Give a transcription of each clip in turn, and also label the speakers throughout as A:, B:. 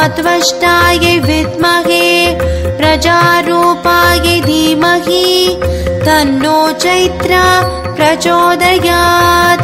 A: महात्वष्टाय विद्महे प्रजारूपाय धीमहि तन्नो चैत्रा प्रचोदयात्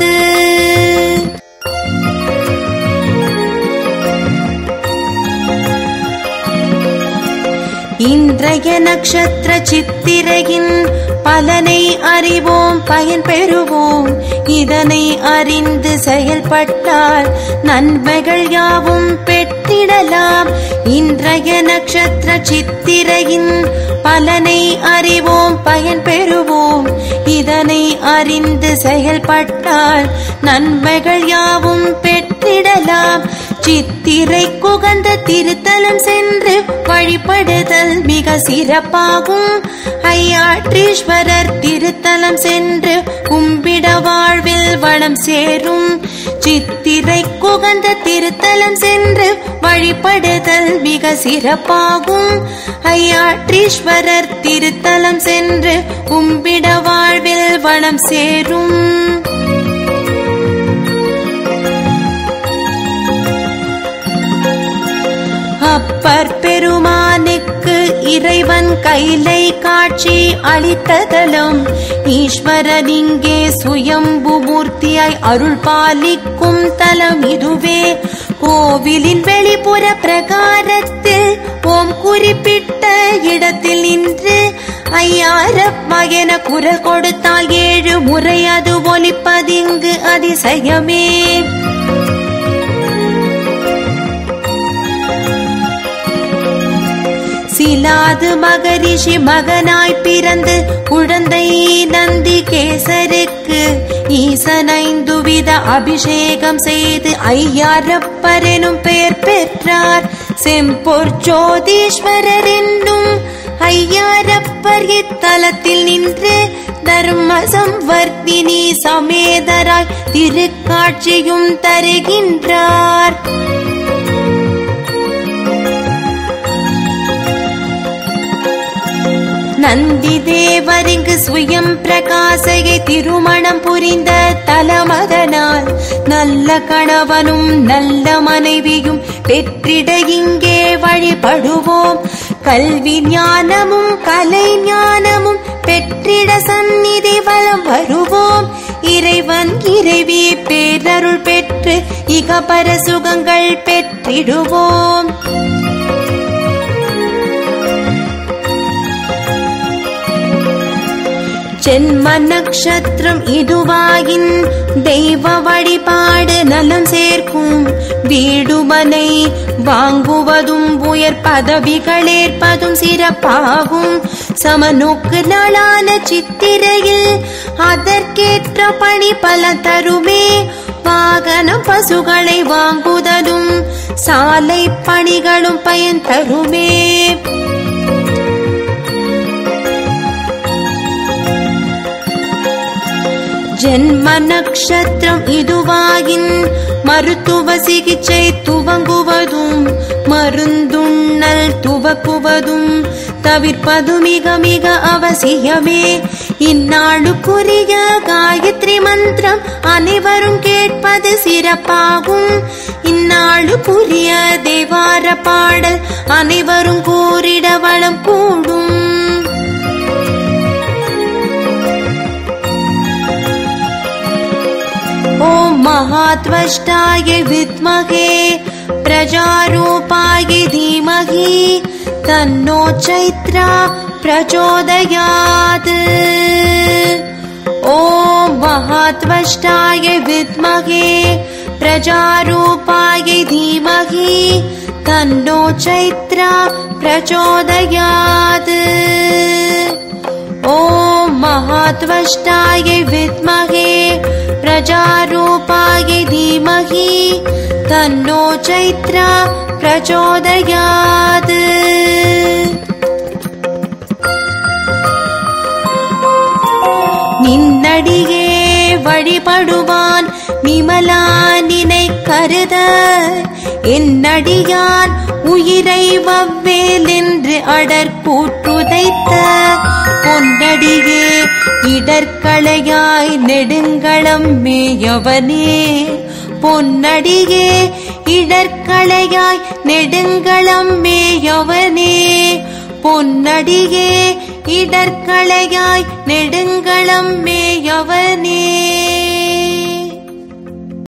A: இன்றைய நட்சத்திர சித்திரையின் பலனை அறிவோம் பயன் பெறுவோம் இதனை அறிந்து செயல்பட்டால் நன்மைகள் யாவும் பெற்றிடலாம் இன்றைய நட்சத்திர சித்திரையின் பலனை அறிவோம் பயன் பெறுவோம் இதனை அறிந்து செயல்பட்டால் நன்மைகள் யாவும் பெற்றிடலாம் சித்திரை குகந்த திருத்தலம் சென்று வழிபடுதல் மிக சிறப்பாகும் ஐயாற்றீஸ்வரர் திருத்தலம் சென்று கும்பிட வாழ்வில் வளம் சேரும் சித்திரை குகந்த திருத்தலம் சென்று வழிபடுதல் மிக சிறப்பாகும் ஐயாற்றீஸ்வரர் திருத்தலம் சென்று கும்பிட வாழ்வில் வளம் சேரும் அப்பர் பெருமானுக்கு இறைவன் கைலை காட்சி அளித்ததலும் ஈஸ்வரன் இங்கே சுயம்பு மூர்த்தியாய் அருள் பாலிக்கும் தலம் இதுவே கோவிலின் வெளிப்புற பிரகாரத்தில் ஓம் குறிப்பிட்ட இடத்தில் நின்று ஐயாரப்பா என குரல் கொடுத்தால் ஏழு முறை அது ஒலிப்பதிங்கு அதிசயமே சிலாது மகரிஷி மகனாய் பிறந்து குழந்தை நந்தி கேசருக்கு ஈசனைந்து வித அபிஷேகம் செய்து ஐயாரப்பர் எனும் பெயர் பெற்றார் செம்பொற் ஜோதீஸ்வரர் என்னும் ஐயாரப்பர் இத்தலத்தில் நின்று தர்ம சம்வர்த்தினி சமேதராய் திருக்காட்சியும் தருகின்றார் நந்தி தேவரிங்கு சுயம் பிரகாசையை திருமணம் புரிந்த தலமதனால் நல்ல கணவனும் நல்ல மனைவியும் பெற்றிட இங்கே வழிபடுவோம் கல்வி ஞானமும் கலை ஞானமும் பெற்றிட சந்நிதி வலம் வருவோம் இறைவன் இறைவி பேரருள் பெற்று இகபர சுகங்கள் பெற்றிடுவோம் ஜென்ம நட்சத்திரம் இதுவாயின் தெய்வ வழிபாடு நலம் சேர்க்கும் வீடுமனை வாங்குவதும் உயர் பதவிகள் ஏற்பதும் சிறப்பாகும் சமநோக்கு நாளான சித்திரையில் அதற்கேற்ற பணி பல தருமே வாகனம் பசுகளை வாங்குதலும் சாலை பணிகளும் பயன் தருமே ஜென்ம நட்சத்திரம் இதுவாயின் மருத்துவ சிகிச்சை துவங்குவதும் மருந்துண்ணல் துவக்குவதும் தவிர்ப்பது மிக மிக அவசியமே இந்நாளுக்குரிய காயத்ரி மந்திரம் அனைவரும் கேட்பது சிறப்பாகும் இந்நாளுக்குரிய தேவார பாடல் அனைவரும் கூறிட வளம் கூடும் ॐ महात्वष्टाय विद्महे प्रजारूपाय धीमहि तन्नो चैत्रा प्रचोदयात् ॐ महात्वष्टाय विद्महे प्रजारूपाय धीमहि तन्नो चैत्रा प्रचोदयात् ॐ महात्वष्टाय विद्महे प्रजारूपाय धीमहि तन्नो चैत्रा प्रचोदयात् நின்னடியே வழிபடுவான் நிமலா நினை கருத என்னடியான் உயிரை வவ்வேல் என்று அடற்பூற்றுதைத்த பொன்னடியே இடர்களையாய் நெடுங்களம் மேயவனே பொன்னடியே இடர்களையாய் நெடுங்களம் மேயவனே பொன்னடியே இடர்களையாய் நெடுங்களம் மே